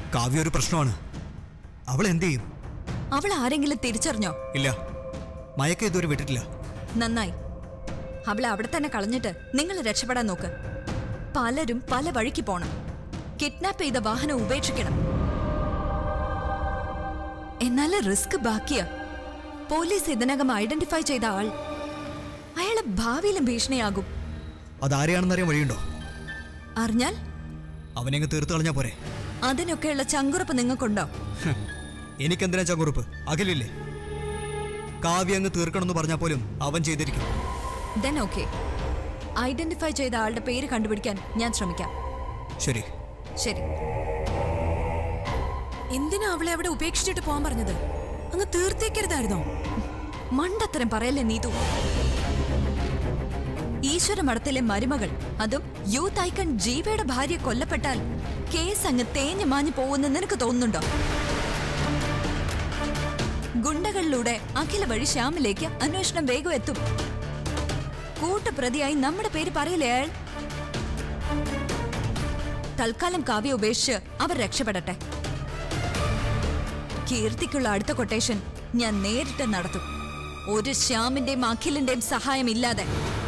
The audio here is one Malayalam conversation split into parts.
കാവ്യ ഒരു പ്രശ്നമാണ് അവൾ എന്ത് ചെയ്യും അവൾ ആരെങ്കിലും തിരിച്ചറിഞ്ഞോ ഇല്ല മയക്ക ഇതുവരെ വിട്ടിട്ടില്ല നന്നായി അവളെ അവിടെ തന്നെ കളഞ്ഞിട്ട് നിങ്ങൾ രക്ഷപ്പെടാൻ നോക്ക് പലരും പല വഴിക്ക് പോണം കിഡ്നാപ്പ് ചെയ്ത വാഹനം ഉപേക്ഷിക്കണം എന്നാല് റിസ്ക് ബാക്കിയാ പോലീസ് ഇതിനകം ഐഡന്റിഫൈ ചെയ്ത ആൾ അയാളെ ഭാവിയിലും ഭീഷണിയാകും അതാരെയാണെന്നറിയാൻ വഴിയുണ്ടോ അറിഞ്ഞാൽ അവനെ അങ്ങ് തീർത്ത് കളഞ്ഞാ പോരെ അതിനൊക്കെയുള്ള ചങ്കുറപ്പ് നിങ്ങൾക്കുണ്ടോ ഹ്, എനിക്കെന്തിനാ ചങ്കുറുപ്പ് അഖിലില്ലേ കാവ്യ അങ്ങ് തീർക്കണമെന്ന് പറഞ്ഞാൽ പോലും അവൻ ചെയ്തിരിക്കും ദെൻ ഓക്കെ ഐഡന്റിഫൈ ചെയ്ത ആളുടെ പേര് കണ്ടുപിടിക്കാൻ ഞാൻ ശ്രമിക്കാം ശരി ശരി എന്തിനാ അവളെ അവിടെ ഉപേക്ഷിച്ചിട്ട് പോകാൻ പറഞ്ഞത് അങ്ങ് തീർത്തേക്കരുതായിരുന്നോ മണ്ടത്തരം പറയല്ലേ നീതു ഈശ്വര മഠത്തിലെ മരുമകൾ അതും യൂത്ത് ഐക്കൺ ജീവയുടെ ഭാര്യ കൊല്ലപ്പെട്ടാൽ കേസ് അങ്ങ് തേഞ്ഞു മാഞ്ഞു പോകുന്ന നിനക്ക് തോന്നുന്നുണ്ടോ ഗുണ്ടകളിലൂടെ അഖില വഴി ശ്യാമിലേക്ക് അന്വേഷണം വേഗം എത്തും കൂട്ടുപ്രതിയായി നമ്മുടെ പേര് പറയില്ലേ അയാൾ തൽക്കാലം കാവ്യ ഉപേക്ഷിച്ച് അവർ രക്ഷപ്പെടട്ടെ കീർത്തിക്കുള്ള അടുത്ത കൊട്ടേഷൻ ഞാൻ നേരിട്ട് നടത്തും ഒരു ശ്യാമിന്റെയും അഖിലിന്റെയും സഹായം ഇല്ലാതെ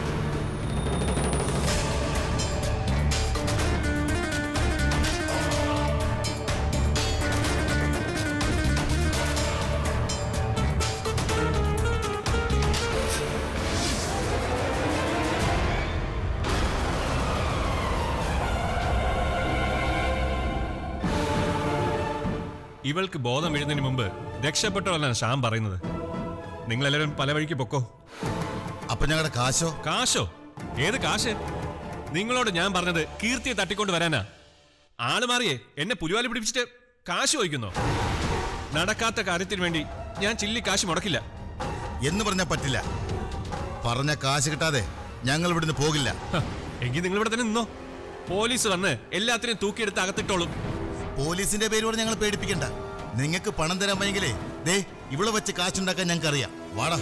ഇവൾക്ക് ബോധം വീഴുന്നതിന് മുമ്പ് രക്ഷപ്പെട്ടോളാണ് ശ്യാം പറയുന്നത് നിങ്ങളെല്ലാവരും പല വഴിക്ക് പൊക്കോ അപ്പൊ ഞങ്ങളുടെ കാശോ കാശോ ഏത് കാശ് നിങ്ങളോട് ഞാൻ പറഞ്ഞത് കീർത്തിയെ തട്ടിക്കൊണ്ട് വരാനാ ആള് മാറിയേ എന്നെ പുലിവാലി പിടിപ്പിച്ചിട്ട് കാശ് ചോദിക്കുന്നോ നടക്കാത്ത കാര്യത്തിന് വേണ്ടി ഞാൻ ചില്ലി കാശ് മുടക്കില്ല എന്ന് പറഞ്ഞാൽ പറ്റില്ല പറഞ്ഞ കാശ് കിട്ടാതെ ഞങ്ങൾ ഇവിടുന്ന് പോകില്ല ഹ, എങ്കിൽ നിങ്ങൾ ഇവിടെ തന്നെ നിന്നോ പോലീസ് വന്ന് എല്ലാത്തിനെയും തൂക്കിയെടുത്ത് അകത്തിട്ടോളും പോലീസിന്റെ പേര് പറഞ്ഞ് ഞങ്ങൾ പേടിപ്പിക്കണ്ട നിങ്ങൾക്ക് പണം തരാൻ വയ്യെങ്കിലേ ദേ ഇവിടെ വെച്ച് കാശുണ്ടാക്കാൻ ഞങ്ങൾക്ക് അറിയാം വാടാ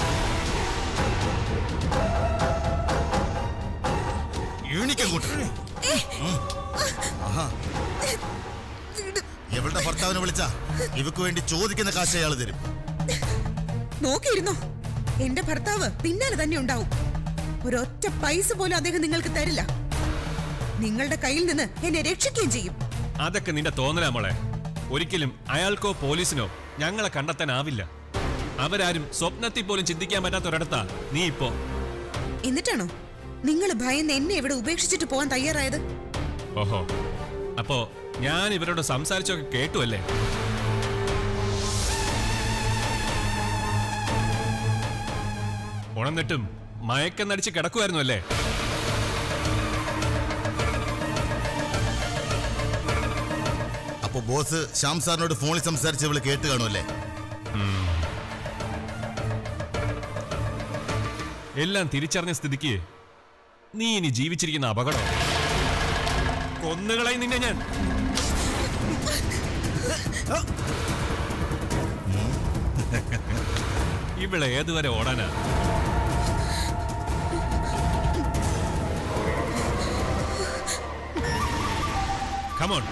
യൂണിക്കങ്ങോട്ട് ഉം. ആഹാ. എവളുടെ ഭർത്താവിനെ വിളിച്ചാ ഇവക്ക് വേണ്ടി ചോദിക്കുന്ന കാശ് അയാൾ തരും നോക്കിയിരുന്നോ എന്റെ ഭർത്താവ് പിന്നാലെ തന്നെ ഉണ്ടാവും ഒരൊറ്റ പൈസ പോലും അദ്ദേഹം നിങ്ങൾക്ക് തരില്ല നിങ്ങളുടെ കയ്യിൽ നിന്ന് എന്നെ രക്ഷിക്കുകയും ചെയ്യും അതൊക്കെ നിന്റെ തോന്നലാ മോളെ ഒരിക്കലും അയാൾക്കോ പോലീസിനോ ഞങ്ങളെ കണ്ടെത്താനാവില്ല അവരാരും സ്വപ്നത്തിൽ പോലും ചിന്തിക്കാൻ പറ്റാത്ത ഒരിടത്താ നീ ഇപ്പോ എന്നിട്ടാണോ നിങ്ങൾ ഭയന്ന് എന്നെ ഇവിടെ ഉപേക്ഷിച്ചിട്ട് പോകാൻ തയ്യാറായത് ഓഹോ അപ്പോ ഞാൻ ഇവരോട് സംസാരിച്ചൊക്കെ കേട്ടു അല്ലേ ഉണർന്നിട്ടും മയക്കം നടിച്ച് കിടക്കുമായിരുന്നു അല്ലേ അപ്പൊ ബോസ് ശ്യാം സാറിനോട് ഫോണിൽ സംസാരിച്ച് ഇവള് കേട്ട് കാണുമല്ലേ എല്ലാം തിരിച്ചറിഞ്ഞ സ്ഥിതിക്ക് നീ ഇനി ജീവിച്ചിരിക്കുന്ന അപകടം കൊന്നുകളായി നിന്നെ ഞാൻ ഇവിടെ ഏതുവരെ ഓടാനാ കമോൺ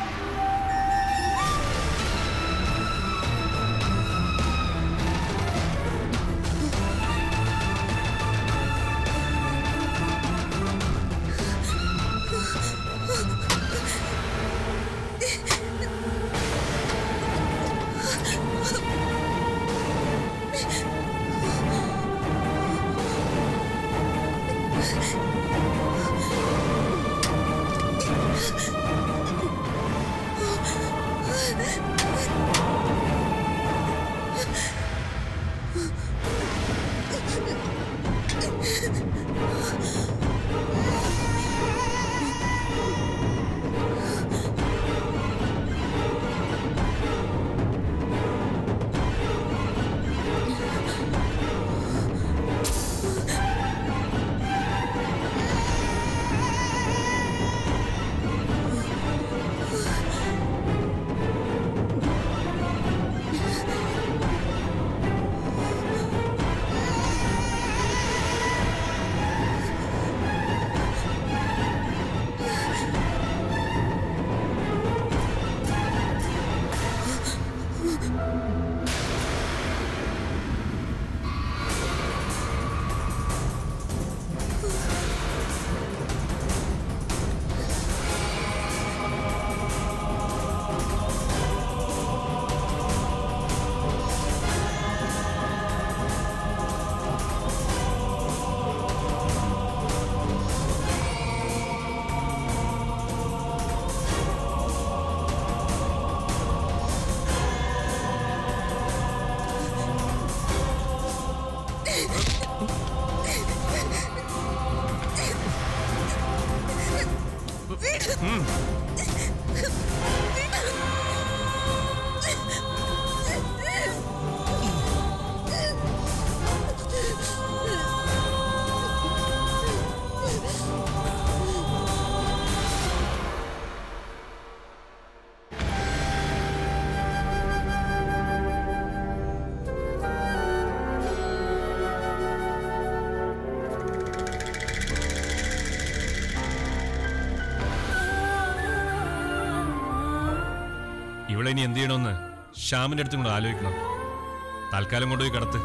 ഉം. ഇവിടെ ഇനി എന്ത് ചെയ്യണമെന്ന് ശ്യാമിന്റെ അടുത്തും കൂടെ ആലോചിക്കണം തൽക്കാലം കൊണ്ടുപോയി കിടത്ത്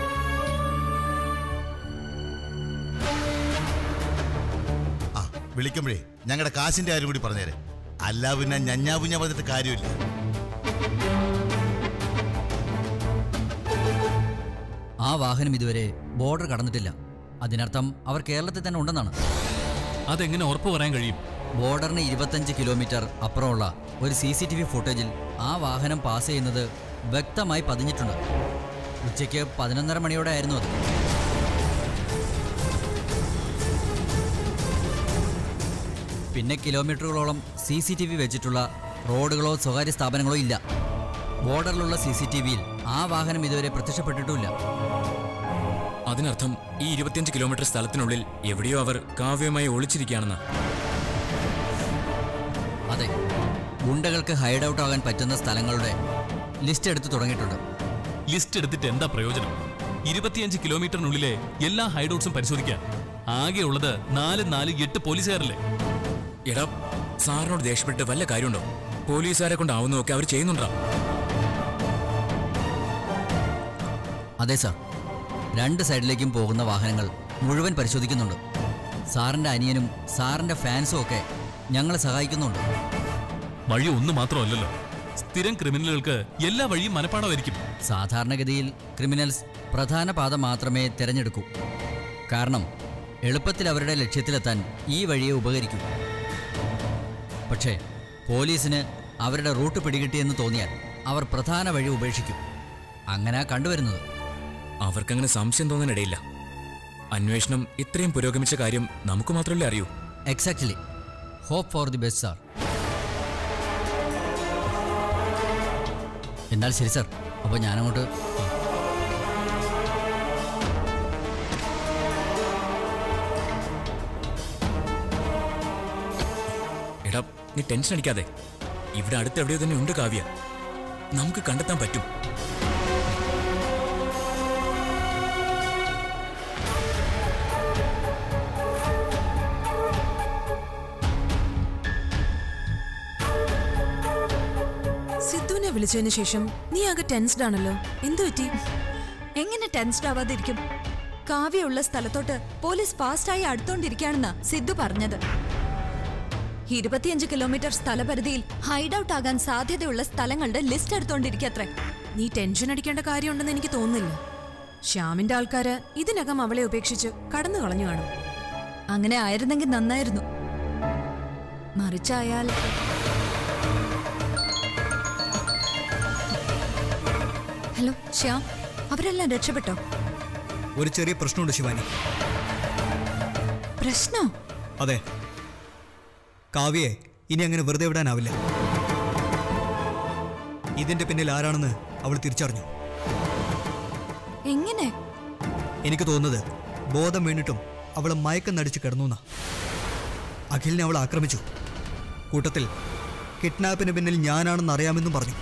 ആ വിളിക്കുമ്പോഴേ ഞങ്ങളുടെ കാശിന്റെ കാര്യം കൂടി പറഞ്ഞേരെ അല്ല പിന്നെ ഞഞ്ഞാപുഞ്ഞ പറഞ്ഞിട്ട് കാര്യമില്ല ആ വാഹനം ഇതുവരെ ബോർഡർ കടന്നിട്ടില്ല അതിനർത്ഥം അവർ കേരളത്തിൽ തന്നെ ഉണ്ടെന്നാണ് അതെങ്ങനെ ഉറപ്പ് പറയാൻ കഴിയും ബോർഡറിന് ഇരുപത്തഞ്ച് കിലോമീറ്റർ അപ്പുറമുള്ള ഒരു സി സി ടി വി ഫുട്ടേജിൽ ആ വാഹനം പാസ് ചെയ്യുന്നത് വ്യക്തമായി പതിഞ്ഞിട്ടുണ്ട് ഉച്ചയ്ക്ക് പതിനൊന്നര മണിയോടെ ആയിരുന്നു അത് പിന്നെ കിലോമീറ്ററുകളോളം സി സി ടി വി വെച്ചിട്ടുള്ള റോഡുകളോ സ്വകാര്യ സ്ഥാപനങ്ങളോ ഇല്ല ബോർഡറിലുള്ള സി സി ടി വിയിൽ ആ വാഹനം ഇതുവരെ പ്രത്യക്ഷപ്പെട്ടിട്ടുമില്ല അതിനർത്ഥം ഈ ഇരുപത്തിയഞ്ച് കിലോമീറ്റർ സ്ഥലത്തിനുള്ളിൽ എവിടെയോ അവർ കാവ്യമായി ഒളിച്ചിരിക്കുകയാണെന്ന് അതെ ഗുണ്ടകൾക്ക് ഹൈഡ് ഔട്ട് ആകാൻ പറ്റുന്ന സ്ഥലങ്ങളുടെ ലിസ്റ്റ് എടുത്തു തുടങ്ങിയിട്ടുണ്ട് ലിസ്റ്റ് എടുത്തിട്ട് എന്താ പ്രയോജനം ഇരുപത്തിയഞ്ച് കിലോമീറ്ററിനുള്ളിലെ എല്ലാ ഹൈഡൌട്ട്സും പരിശോധിക്കാൻ ആകെയുള്ളത് നാല് നാല് എട്ട് പോലീസുകാരല്ലേ എടാ സാറിനോട് ദേഷ്യപ്പെട്ട് വല്ല കാര്യമുണ്ടോ പോലീസുകാരെ കൊണ്ടാവുന്നതൊക്കെ അവർ ചെയ്യുന്നുണ്ടോ അതെ സാർ രണ്ട് സൈഡിലേക്കും പോകുന്ന വാഹനങ്ങൾ മുഴുവൻ പരിശോധിക്കുന്നുണ്ട് സാറിൻ്റെ അനിയനും സാറിൻ്റെ ഫാൻസും ഒക്കെ ഞങ്ങളെ സഹായിക്കുന്നുണ്ട് വഴി ഒന്ന് മാത്രമല്ലല്ലോ സ്ഥിരം ക്രിമിനലുകൾക്ക് എല്ലാ വഴിയും മനപ്പാടമായിരിക്കും സാധാരണഗതിയിൽ ക്രിമിനൽസ് പ്രധാന പാത മാത്രമേ തിരഞ്ഞെടുക്കൂ കാരണം എളുപ്പത്തിൽ അവരുടെ ലക്ഷ്യത്തിലെത്താൻ ഈ വഴിയെ ഉപകരിക്കൂ പക്ഷേ പോലീസിന് അവരുടെ റൂട്ട് പിടികിട്ടിയെന്ന് തോന്നിയാൽ അവർ പ്രധാന വഴി ഉപേക്ഷിക്കും അങ്ങനെ കണ്ടുവരുന്നത് അവർക്കങ്ങനെ സംശയം തോന്നാനിടയില്ല അന്വേഷണം ഇത്രയും പുരോഗമിച്ച കാര്യം നമുക്ക് മാത്രമല്ലേ അറിയൂ exactly hope for the best sir എന്നാൽ ശരി സാർ അപ്പോൾ ഞാനങ്ങോട്ട് എടാ നീ ടെൻഷൻ അടിക്കാതെ ഇവിടെ അടുത്ത് എവിടെയോ തന്നെ ഉണ്ട് കാവ്യ നമുക്ക് കണ്ടെത്താൻ പറ്റും സിദ്ധുവിനെ വിളിച്ചതിന് ശേഷം നീ ആകെ ടെൻസ്ഡ് ആണല്ലോ എന്തു പറ്റി എങ്ങനെ ടെൻസ്ഡ് ആവാതിരിക്കും കാവ്യുള്ള സ്ഥലത്തോട്ട് പോലീസ് ഫാസ്റ്റായി അടുത്തോണ്ടിരിക്കുകയാണെന്നാ സിദ്ധു പറഞ്ഞത് ഇരുപത്തിയഞ്ച് കിലോമീറ്റർ സ്ഥലപരിധിയിൽ ഹൈഡ് ഔട്ട് ആകാൻ സാധ്യതയുള്ള സ്ഥലങ്ങളുടെ ലിസ്റ്റ് എടുത്തോണ്ടിരിക്കത്രേ നീ ടെൻഷൻ അടിക്കേണ്ട കാര്യമുണ്ടെന്ന് എനിക്ക് തോന്നുന്നില്ല ശ്യാമിന്റെ ആൾക്കാര് ഇതിനകം അവളെ ഉപേക്ഷിച്ച് കടന്നു കളഞ്ഞു കാണും അങ്ങനെ ആയിരുന്നെങ്കിൽ നന്നായിരുന്നു മറിച്ചായാൽ ഹലോ ശ്യാം അവരെല്ലാം രക്ഷപ്പെട്ടോ ഒരു ചെറിയ പ്രശ്നമുണ്ട് ശിവാനി പ്രശ്നോ അതെ കാവ്യയെ ഇനി അങ്ങനെ വെറുതെ വിടാനാവില്ല ഇതിന്റെ പിന്നിൽ ആരാണെന്ന് അവൾ തിരിച്ചറിഞ്ഞു എങ്ങനെ എനിക്ക് തോന്നുന്നത് ബോധം വീണിട്ടും അവൾ മയക്കം നടിച്ച് കിടന്നു എന്നാ അഖിലിനെ അവൾ ആക്രമിച്ചു കൂട്ടത്തിൽ കിഡ്നാപ്പിന് പിന്നിൽ ഞാനാണെന്ന് അറിയാമെന്നും പറഞ്ഞു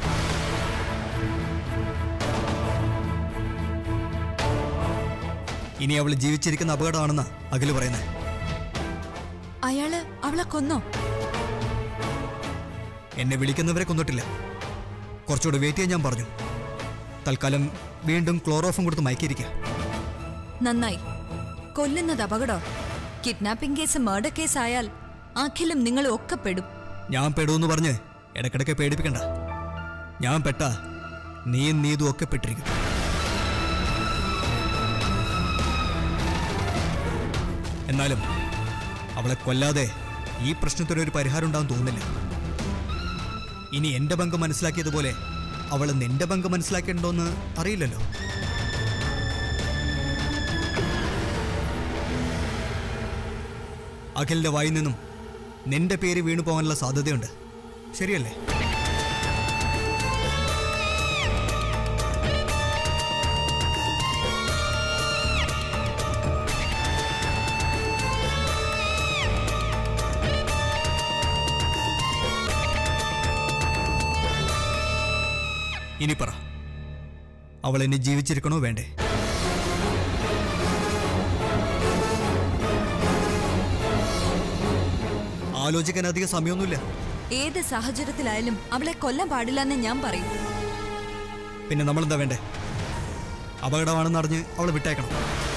ഇനി അവൾ ജീവിച്ചിരിക്കുന്ന അപകടമാണെന്നാ അഖിൽ പറയുന്നത് അയാള് അവളെ കൊന്നോ എന്നെ വിളിക്കുന്നവരെ കൊന്നിട്ടില്ല കുറച്ചുകൂടെ വെയിറ്റ് ചെയ്യാൻ ഞാൻ പറഞ്ഞു തൽക്കാലം വീണ്ടും ക്ലോറോഫും കൊടുത്ത് മയക്കിയിരിക്കുക നന്നായി കൊല്ലുന്നത് അപകടോ കിഡ്നാപ്പിംഗ് കേസ് മർഡർ കേസ് ആയാൽ അഖിലും നിങ്ങളും ഒക്കെ പെടും ഞാൻ പെടുമെന്ന് പറഞ്ഞ് ഇടക്കിടക്ക് പേടിപ്പിക്കണ്ട ഞാൻ പെട്ട നീയും നീതും ഒക്കെ പെട്ടിരിക്കും എന്നാലും അവളെ കൊല്ലാതെ ഈ പ്രശ്നത്തിന് ഒരു പരിഹാരം ഉണ്ടാവും തോന്നുന്നില്ല ഇനി എന്റെ പങ്ക് മനസ്സിലാക്കിയതുപോലെ അവൾ നിന്റെ പങ്ക് മനസ്സിലാക്കിയിട്ടുണ്ടോന്ന് അറിയില്ലല്ലോ അഖിലിന്റെ വായിൽ നിന്നും നിന്റെ പേര് വീണു പോകാനുള്ള സാധ്യതയുണ്ട് ശരിയല്ലേ ഇനി പറ അവൾ എന്നെ ജീവിച്ചിരിക്കണോ വേണ്ടേ ആലോചിക്കാൻ അധികം സമയമൊന്നുമില്ല ഏത് സാഹചര്യത്തിലായാലും അവളെ കൊല്ലാൻ പാടില്ലെന്ന് ഞാൻ പറയും പിന്നെ നമ്മളെന്താ വേണ്ടേ അപകടമാണെന്ന് അറിഞ്ഞ് അവളെ വിട്ടേക്കണം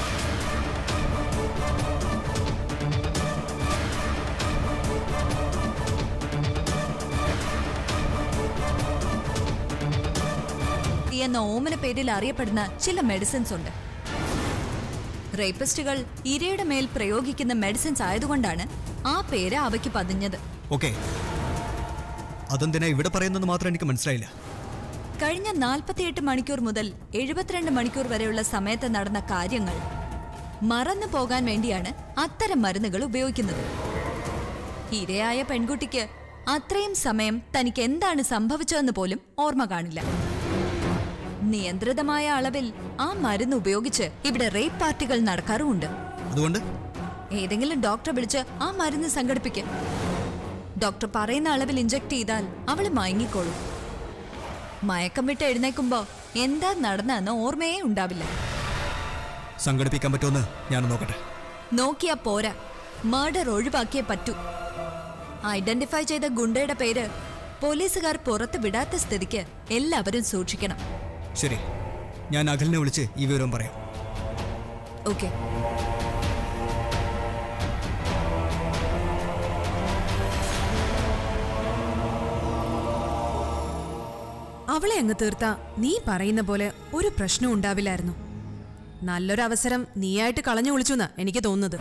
എന്ന ഓമന പേരിൽ അറിയപ്പെടുന്ന ചില മെഡിസിൻസ് ഉണ്ട് റേപ്പിസ്റ്റുകൾ ഇരയുടെ മേൽ പ്രയോഗിക്കുന്ന മെഡിസിൻസ് ആയതുകൊണ്ടാണ് ആ പേര് അവയ്ക്ക് പതിഞ്ഞത് ഓക്കെ അതെന്തിനാ ഇവിടെ പറയുന്നത് മാത്രം എനിക്ക് മനസ്സിലായില്ല കഴിഞ്ഞ 48 മണിക്കൂർ മുതൽ എഴുപത്തിരണ്ട് മണിക്കൂർ വരെയുള്ള സമയത്ത് നടന്ന കാര്യങ്ങൾ മറന്നു പോകാൻ വേണ്ടിയാണ് അത്തരം മരുന്നുകൾ ഉപയോഗിക്കുന്നത് ഇരയായ പെൺകുട്ടിക്ക് അത്രയും സമയം തനിക്ക് എന്താണ് സംഭവിച്ചതെന്ന് പോലും ഓർമ്മ കാണില്ല നിയന്ത്രിതമായ അളവിൽ ആ മരുന്ന് ഉപയോഗിച്ച് ഇവിടെ റേപ്പ് പാർട്ടികൾ നടക്കാറുമുണ്ട് അതുകൊണ്ട് ഏതെങ്കിലും ഡോക്ടറെ വിളിച്ച് ആ മരുന്ന് സംഘടിപ്പിക്കും ഡോക്ടർ പറയുന്ന അളവിൽ ഇഞ്ചക്ട് ചെയ്താൽ അവള് മയങ്ങിക്കോളും മയക്കം വിട്ട് എഴുന്നേക്കുമ്പോ എന്താ നടന്നതെന്ന് ഓർമ്മയേ ഉണ്ടാവില്ല സംഘടിപ്പിക്കാൻ പറ്റുമെന്ന് ഞാൻ നോക്കട്ടെ നോക്കിയാ പോരാ മർഡർ ഒഴിവാക്കിയേ പറ്റൂ ഐഡന്റിഫൈ ചെയ്ത ഗുണ്ടയുടെ പേര് പോലീസുകാർ പുറത്ത് വിടാത്ത സ്ഥിതിക്ക് എല്ലാവരും സൂക്ഷിക്കണം ശരി ഞാൻ അഖിലിനെ വിളിച്ച് ഈ വിവരം പറയാം ഓക്കെ അവളെ അങ്ങ് തീർത്ത നീ പറയുന്ന പോലെ ഒരു പ്രശ്നവും ഉണ്ടാവില്ലായിരുന്നു നല്ലൊരു അവസരം നീയായിട്ട് കളഞ്ഞു വിളിച്ചു എനിക്ക് തോന്നുന്നത്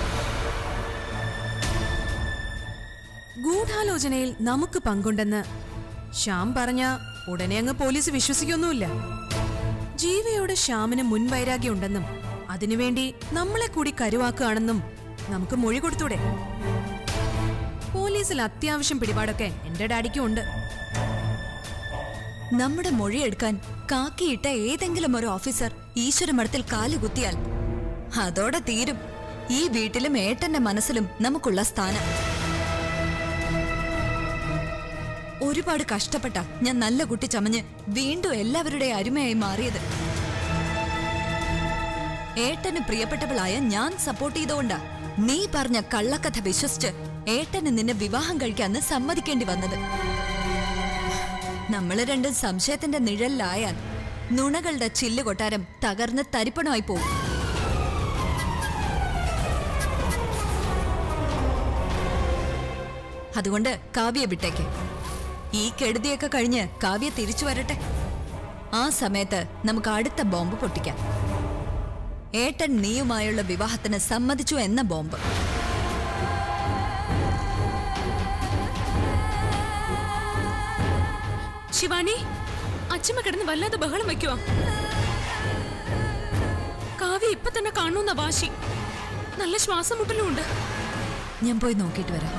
ഗൂഢാലോചനയിൽ നമുക്ക് പങ്കുണ്ടെന്ന് ശ്യാം പറഞ്ഞ ഉടനെ അങ്ങ് പോലീസ് വിശ്വസിക്കൊന്നുമില്ല ജീവയോടെ ശ്യാമിന് മുൻവൈരാഗ്യമുണ്ടെന്നും അതിനുവേണ്ടി നമ്മളെ കൂടി കരുവാക്കുകയാണെന്നും നമുക്ക് മൊഴി കൊടുത്തൂടെ പോലീസിൽ അത്യാവശ്യം പിടിപാടൊക്കെ എന്റെ ഡാഡിക്കും ഉണ്ട് നമ്മുടെ മൊഴിയെടുക്കാൻ കാക്കിയിട്ട ഏതെങ്കിലും ഒരു ഓഫീസർ ഈശ്വരമഠത്തിൽ കാലുകുത്തിയാൽ അതോടെ തീരും ഈ വീട്ടിലും ഏട്ടന്റെ മനസ്സിലും നമുക്കുള്ള സ്ഥാനം ഒരുപാട് കഷ്ടപ്പെട്ട ഞാൻ നല്ല കുട്ടി ചമഞ്ഞ് വീണ്ടും എല്ലാവരുടെ അരുമയായി മാറിയത് ഏട്ടന് പ്രിയപ്പെട്ടവളായ ഞാൻ സപ്പോർട്ട് ചെയ്തുകൊണ്ടാ നീ പറഞ്ഞ കള്ളക്കഥ വിശ്വസിച്ച് ഏട്ടന് നിന്നെ വിവാഹം കഴിക്കാന്ന് സമ്മതിക്കേണ്ടി വന്നത് നമ്മള് രണ്ടും സംശയത്തിന്റെ നിഴലിലായാൽ നുണകളുടെ ചില്ല് കൊട്ടാരം തകർന്ന് തരിപ്പണമായി പോകും അതുകൊണ്ട് കാവ്യ വിട്ടേക്ക് ഈ കെടുതിയൊക്കെ കഴിഞ്ഞ് കാവ്യ തിരിച്ചു വരട്ടെ ആ സമയത്ത് നമുക്ക് അടുത്ത ബോംബ് പൊട്ടിക്കാം ഏട്ടൻ നീയുമായുള്ള വിവാഹത്തിന് സമ്മതിച്ചു എന്ന ബോംബ് ശിവാനി അച്ഛമ്മ കിടന്ന് വല്ലാതെ ബഹളം വെക്കുവാ കാവ്യ ഇപ്പൊ തന്നെ കാണുന്ന വാശി നല്ല ശ്വാസം മുട്ടലും ഉണ്ട് ഞാൻ പോയി നോക്കിയിട്ട് വരാം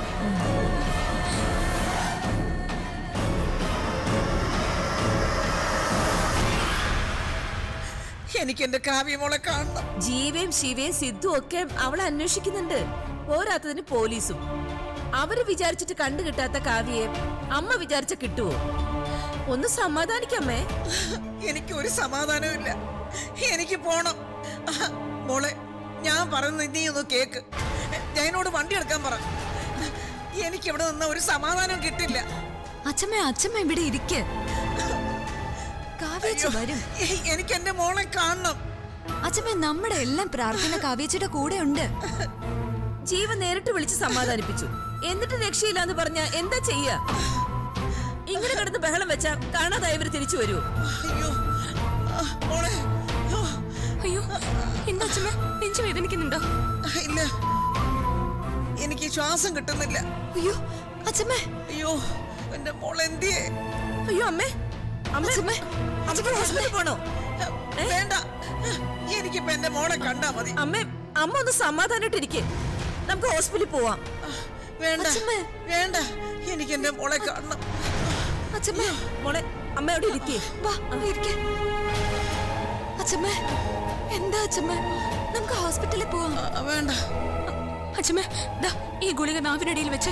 എനിക്ക് എന്റെ കാവ്യമോളെ കാണണം ജീവയും ശിവയും സിദ്ധും ഒക്കെ അവളെ അന്വേഷിക്കുന്നുണ്ട് പോരാത്തതിന് പോലീസും അവര് വിചാരിച്ചിട്ട് കണ്ടു കിട്ടാത്ത കാവ്യയെ അമ്മ വിചാരിച്ച കിട്ടുവോ ഒന്ന് സമാധാനിക്കമ്മേ എനിക്ക് ഒരു സമാധാനവും ഇല്ല എനിക്ക് പോണം മോളെ ഞാൻ പറയുന്നത് നീ ഒന്ന് കേക്ക് ജയനോട് വണ്ടി എടുക്കാൻ പറ എനിക്ക് ഇവിടെ നിന്ന് ഒരു സമാധാനം കിട്ടില്ല അച്ഛമ്മ അച്ഛമ്മ ഇവിടെ ഇരിക്ക് കാവ്യച്ച് വരും എ- എനിക്ക് എന്റെ മോളെ കാണണം അച്ഛമ്മ നമ്മുടെ എല്ലാം പ്രാർത്ഥന കാവ്യച്ചിയുടെ കൂടെ ഉണ്ട് ജീവ നേരിട്ട് വിളിച്ച് സമാധാനിപ്പിച്ചു എന്നിട്ട് രക്ഷയില്ല എന്ന് പറഞ്ഞ എന്താ ചെയ്യ ഇങ്ങനെ കിടന്ന് ബഹളം വെച്ചാ കാണാതായവര് തിരിച്ചു വരുമോ അയ്യോ ആ, മോളെ അയ്യോ, അയ്യോ എന്താ അച്ഛമ്മ നെഞ്ചു വേദനിക്കുന്നുണ്ടോ ഇല്ല എനിക്ക് ശ്വാസം കിട്ടുന്നില്ല അയ്യോ അച്ഛമ്മ അയ്യോ എന്റെ മോൾ എന്തിയേ അയ്യോ അമ്മേ അമ്മേ അച്ഛമ്മേ, അമ്മക്ക് ഹോസ്പിറ്റലിൽ പോണോ വേണ്ട എനിക്കിപ്പോ എന്റെ മോളെ കണ്ടാ മതി അമ്മേ അമ്മ ഒന്ന് സമാധാനായിട്ടിരിക്കെ നമുക്ക് ഹോസ്പിറ്റലിൽ പോവാം വേണ്ട അച്ഛമ്മേ. വേണ്ട എനിക്ക് എന്റെ മോളെ കാണണം അച്ഛമ്മ മോളെ അമ്മ അവിടെ ഇരിക്കേ വാ ഇരിക്കെ അച്ഛമ്മ എന്താ അച്ഛമ്മ നമുക്ക് ഹോസ്പിറ്റലിൽ പോവാം ആ, വേണ്ട അച്ഛമ്മേ ദാ ഈ ഗുളിക നാവിനടിയിൽ വെച്ചേ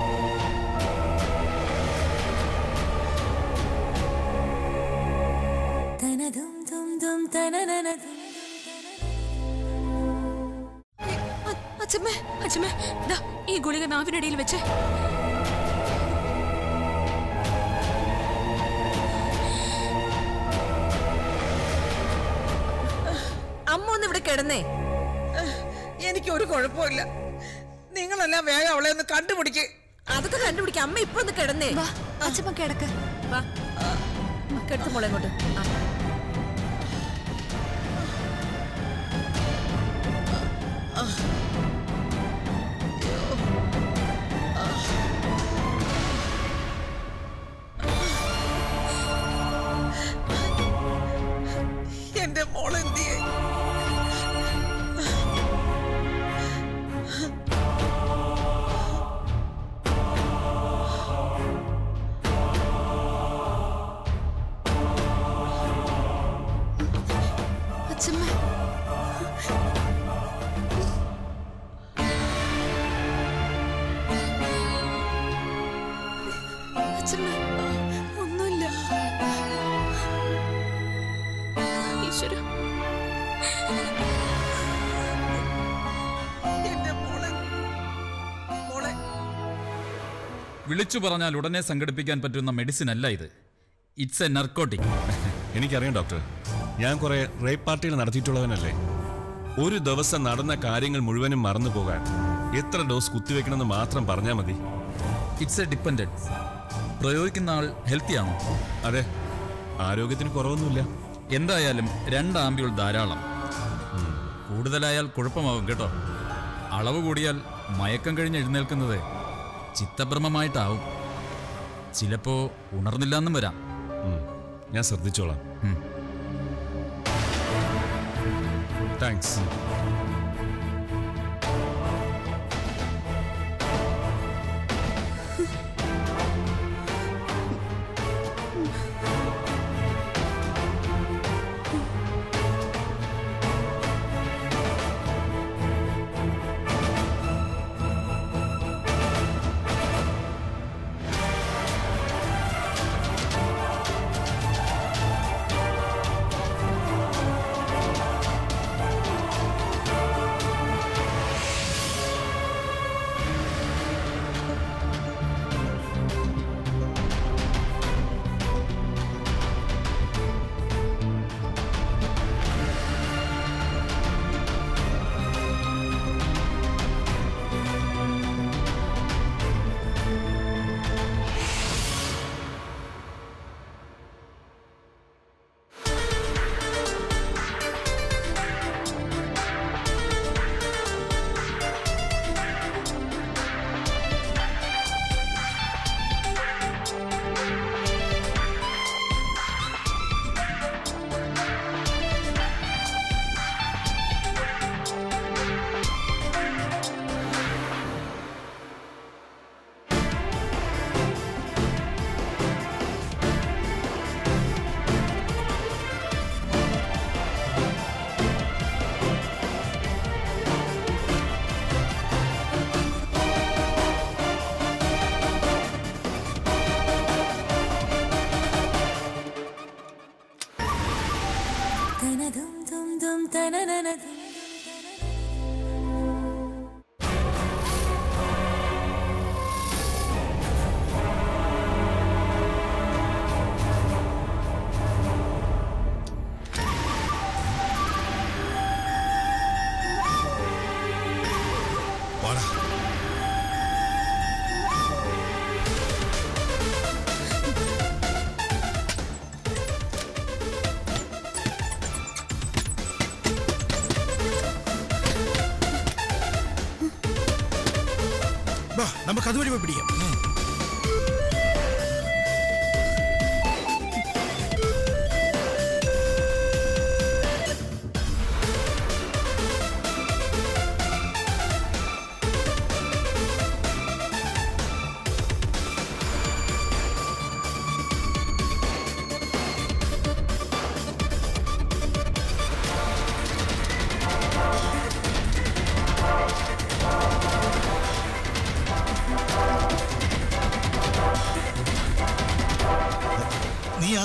അ- അച്ഛമ്മ അച്ഛമ്മേ ദാ ഈ ഗുളിക നാവിനടിയിൽ വെച്ചേ അമ്മ ഒന്ന് ഇവിടെ കിടന്നേ എനിക്ക് ഒരു കുഴപ്പമില്ല നിങ്ങളെല്ലാം വേഗം അവളെ ഒന്ന് കണ്ടുപിടിക്ക് അതൊക്കെ കണ്ടുപിടിക്കാം അമ്മ ഇപ്പൊ ഒന്ന് കിടന്നേ വാ അച്ഛമ്മ കിടക്ക് വാ കെടുത്ത് മോളെ ഇങ്ങോട്ട് ആ. എന്റെ മോളെ എന്തിയെ അച്ഛമ്മ അച്ഛമ്മ ഒന്നുമില്ല ഈശ്വര എന്റെ മോളെ മോളെ വിളിച്ചു പറഞ്ഞാൽ ഉടനെ സംഘടിപ്പിക്കാൻ പറ്റുന്ന മെഡിസിൻ അല്ല ഇത് ഇറ്റ്സ് എ നർക്കോട്ടിക് എനിക്കറിയാം ഡോക്ടർ ഞാൻ കുറെ റേപ്പ് പാർട്ടികൾ നടത്തിയിട്ടുള്ളവനല്ലേ ഒരു ദിവസം നടന്ന കാര്യങ്ങൾ മുഴുവനും മറന്നു പോകാൻ എത്ര ഡോസ് കുത്തിവെക്കണമെന്ന് മാത്രം പറഞ്ഞാൽ മതി ഇറ്റ്സ് എ ഡിപ്പെൻഡൻസ് പ്രയോഗിക്കുന്ന ആൾ ഹെൽത്തി ആണോ അതെ ആരോഗ്യത്തിന് കുറവൊന്നുമില്ല എന്തായാലും രണ്ട് ആംബ്യൂൾ ധാരാളം ഉം. കൂടുതലായാൽ കുഴപ്പമാവും കേട്ടോ അളവ് കൂടിയാൽ മയക്കം കഴിഞ്ഞ് എഴുന്നേൽക്കുന്നത് ചിത്തഭ്രമമായിട്ടാവും ചിലപ്പോ ഉണർന്നില്ലെന്നും വരാം ഉം. ഞാൻ ശ്രദ്ധിച്ചോളാം ഉം. താങ്ക്സ് വാ നമുക്ക് അതുവഴി പോയി പിടിക്കാം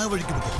ആ വഴിക്ക് പൊക്കോ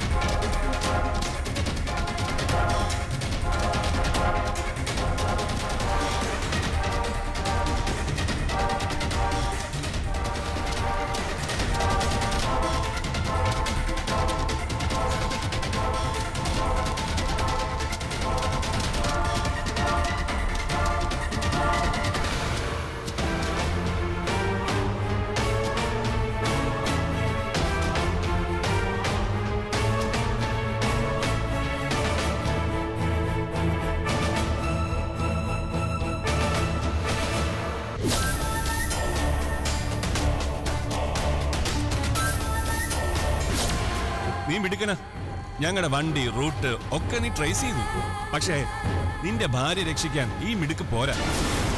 നീ മിടുക്കന ഞങ്ങളുടെ വണ്ടി റൂട്ട് ഒക്കെ നീ ട്രേസ് ചെയ്തു പക്ഷേ നിന്റെ ഭാര്യ രക്ഷിക്കാൻ ഈ മിടുക്ക് പോരാ